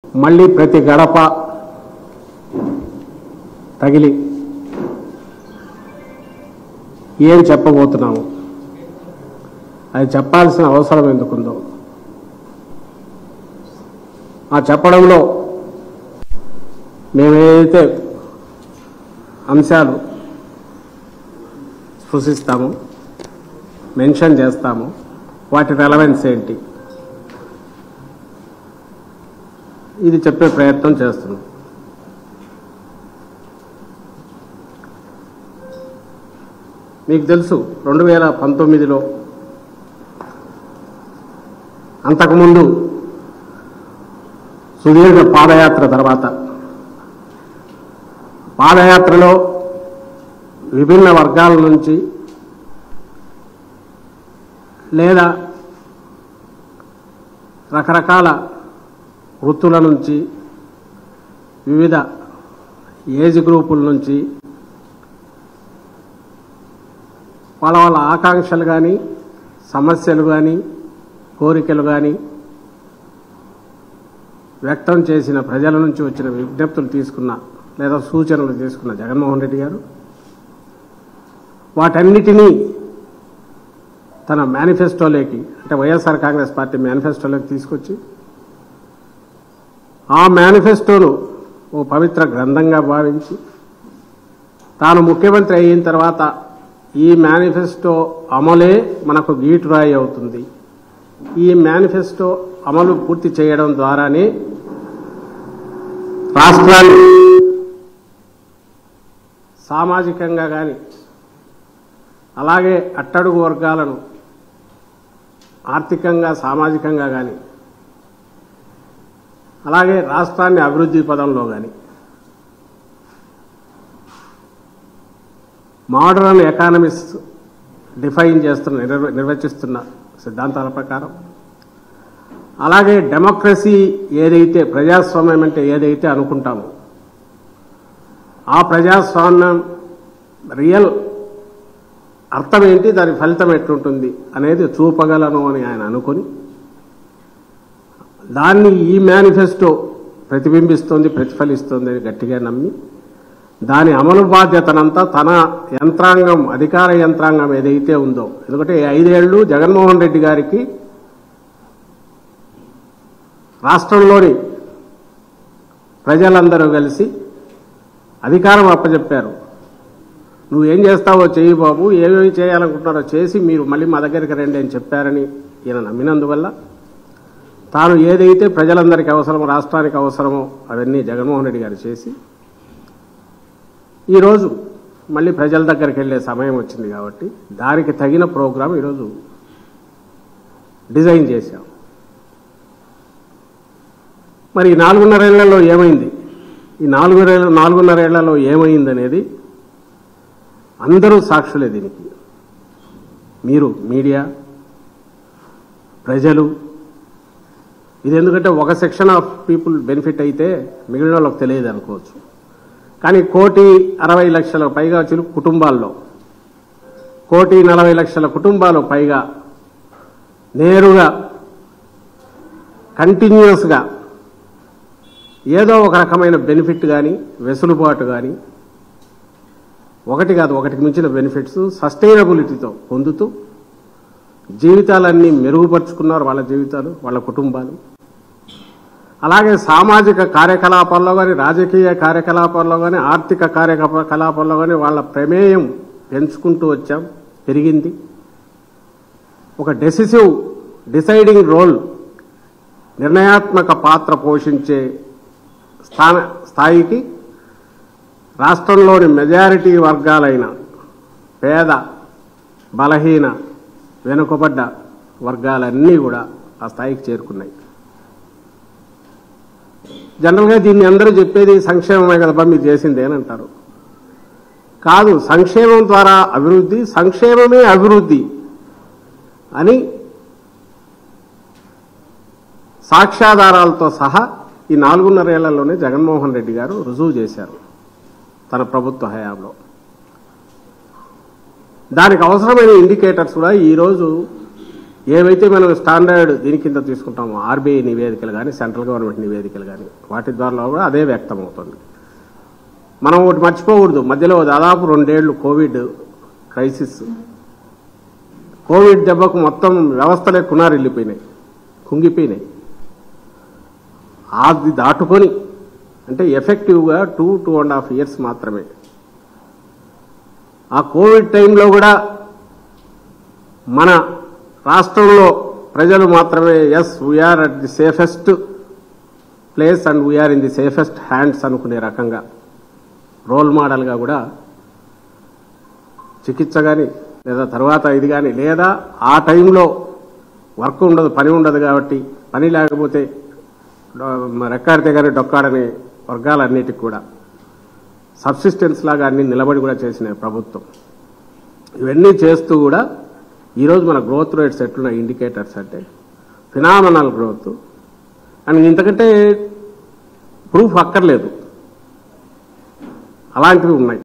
మళ్ళీ ప్రతి గడప తగిలి ఏం చెప్పబోతున్నాము అది చెప్పాల్సిన అవసరం ఎందుకుందో ఆ చెప్పడంలో మేమేదైతే అంశాలు స్పృశిస్తామో మెన్షన్ చేస్తామో వాటి రెలవెన్స్ ఏంటి ఇది చెప్పే ప్రయత్నం చేస్తున్నాం మీకు తెలుసు రెండు వేల పంతొమ్మిదిలో అంతకుముందు సుదీర్ఘ పాదయాత్ర తర్వాత పాదయాత్రలో విభిన్న వర్గాల నుంచి లేదా రకరకాల వృత్తుల నుంచి వివిధ ఏజ్ గ్రూపుల నుంచి వాళ్ళ వాళ్ళ ఆకాంక్షలు కానీ సమస్యలు కానీ కోరికలు కానీ వ్యక్తం చేసిన ప్రజల నుంచి వచ్చిన విజ్ఞప్తులు తీసుకున్న లేదా సూచనలు తీసుకున్న జగన్మోహన్ రెడ్డి గారు వాటన్నిటినీ తన మేనిఫెస్టోలోకి అంటే వైఎస్ఆర్ కాంగ్రెస్ పార్టీ మేనిఫెస్టోలోకి తీసుకొచ్చి ఆ మేనిఫెస్టోను ఓ పవిత్ర గ్రంథంగా భావించి తాను ముఖ్యమంత్రి అయిన తర్వాత ఈ మేనిఫెస్టో అమలే మనకు గీటురాయి అవుతుంది ఈ మేనిఫెస్టో అమలు పూర్తి చేయడం ద్వారానే రాష్ట్రాన్ని సామాజికంగా కానీ అలాగే అట్టడుగు వర్గాలను ఆర్థికంగా సామాజికంగా కానీ అలాగే రాష్ట్రాన్ని అభివృద్ధి పదంలో కానీ మోడర్న్ ఎకానమిక్స్ డిఫైన్ చేస్తున్న నిర్వ- నిర్వచిస్తున్న సిద్ధాంతాల ప్రకారం అలాగే డెమోక్రసీ ఏదైతే ప్రజాస్వామ్యం అంటే ఏదైతే అనుకుంటామో ఆ ప్రజాస్వామ్యం రియల్ అర్థం ఏంటి దాని ఫలితం ఎట్లుంటుంది అనేది చూపగలను అని ఆయన అనుకుని దాన్ని ఈ మేనిఫెస్టో ప్రతిబింబిస్తోంది ప్రతిఫలిస్తోంది అని గట్టిగా నమ్మి దాని అమలు బాధ్యతనంతా తన యంత్రాంగం అధికార యంత్రాంగం ఏదైతే ఉందో ఎందుకంటే ఈ ఐదేళ్లు జగన్మోహన్ రెడ్డి గారికి రాష్ట్రంలోని ప్రజలందరూ కలిసి అధికారం అప్పచెప్పారు నువ్వు ఏం చేస్తావో చెయ్యి బాబు ఏమేమి చేయాలనుకుంటున్నారో చేసి మీరు మళ్ళీ మా దగ్గరికి రండి అని చెప్పారని ఈయన నమ్మినందువల్ల తాను ఏదైతే ప్రజలందరికీ అవసరమో రాష్ట్రానికి అవసరమో అవన్నీ జగన్మోహన్ రెడ్డి గారు చేసి ఈరోజు మళ్ళీ ప్రజల దగ్గరికి వెళ్ళే సమయం వచ్చింది కాబట్టి దానికి తగిన ప్రోగ్రాం ఈరోజు డిజైన్ చేశాం మరి ఈ నాలుగున్నరేళ్లలో ఏమైంది ఈ నాలుగున్నర నాలుగున్నరేళ్లలో ఏమైంది అనేది అందరూ సాక్షులే దీనికి మీరు మీడియా ప్రజలు ఇది ఎందుకంటే ఒక సెక్షన్ ఆఫ్ పీపుల్ బెనిఫిట్ అయితే మిగిలిన వాళ్ళకి తెలియదు అనుకోవచ్చు కానీ కోటి అరవై లక్షల పైగా చిలు కుటుంబాల్లో కోటి నలభై లక్షల కుటుంబాలు పైగా నేరుగా కంటిన్యూస్గా ఏదో ఒక రకమైన బెనిఫిట్ కానీ వెసులుబాటు కానీ ఒకటి కాదు ఒకటికి మించిన బెనిఫిట్స్ సస్టైనబిలిటీతో పొందుతూ జీవితాలన్నీ మెరుగుపరుచుకున్నారు వాళ్ళ జీవితాలు వాళ్ళ కుటుంబాలు అలాగే సామాజిక కార్యకలాపాల్లో కానీ రాజకీయ కార్యకలాపాల్లో కానీ ఆర్థిక కార్యకలాపాల్లో కానీ వాళ్ళ ప్రమేయం పెంచుకుంటూ వచ్చాం పెరిగింది ఒక డెసిసివ్ డిసైడింగ్ రోల్ నిర్ణయాత్మక పాత్ర పోషించే స్థాన స్థాయికి రాష్ట్రంలోని మెజారిటీ వర్గాలైన పేద బలహీన వెనుకబడ్డ వర్గాలన్నీ కూడా ఆ స్థాయికి చేరుకున్నాయి జనరల్గా దీన్ని అందరూ చెప్పేది సంక్షేమమే కదబ్బా మీరు చేసింది అని అంటారు కాదు సంక్షేమం ద్వారా అభివృద్ధి సంక్షేమమే అభివృద్ధి అని సాక్ష్యాధారాలతో సహా ఈ నాలుగున్నరేళ్లలోనే జగన్మోహన్ రెడ్డి గారు రుజువు చేశారు తన ప్రభుత్వ హయాంలో దానికి అవసరమైన ఇండికేటర్స్ కూడా ఈరోజు ఏవైతే మనం స్టాండర్డ్ దీని కింద తీసుకుంటామో ఆర్బీఐ నివేదికలు కానీ సెంట్రల్ గవర్నమెంట్ నివేదికలు కానీ వాటి ద్వారా కూడా అదే వ్యక్తం అవుతుంది మనం ఒకటి మర్చిపోకూడదు మధ్యలో దాదాపు రెండేళ్లు కోవిడ్ క్రైసిస్ కోవిడ్ దెబ్బకు మొత్తం వ్యవస్థలే కునారు వెళ్ళిపోయినాయి కుంగిపోయినాయి అది దాటుకొని అంటే ఎఫెక్టివ్గా two two and half years మాత్రమే ఆ కోవిడ్ టైంలో కూడా మన రాష్ట్రంలో ప్రజలు మాత్రమే as we are at the safest place and we are in the safest hands అనుకునే రకంగా రోల్ మోడల్గా కూడా చికిత్స కానీ లేదా తర్వాత ఇది కానీ లేదా ఆ టైంలో వర్క్ ఉండదు పని ఉండదు కాబట్టి పని లేకపోతే డొ- రెక్కాడితే కానీ డొక్కాడని వర్గాలన్నిటికి కూడా సబ్సిస్టెన్స్ లాగా అన్ని నిలబడి కూడా చేసిన ప్రభుత్వం ఇవన్నీ చేస్తూ కూడా ఈరోజు మన గ్రోత్ రేట్స్ ఎట్లున్న ఇండికేటర్స్ అంటే ఫినామినల్ గ్రోత్ అండ్ ఇంతకంటే ప్రూఫ్ అక్కర్లేదు అలాంటివి ఉన్నాయి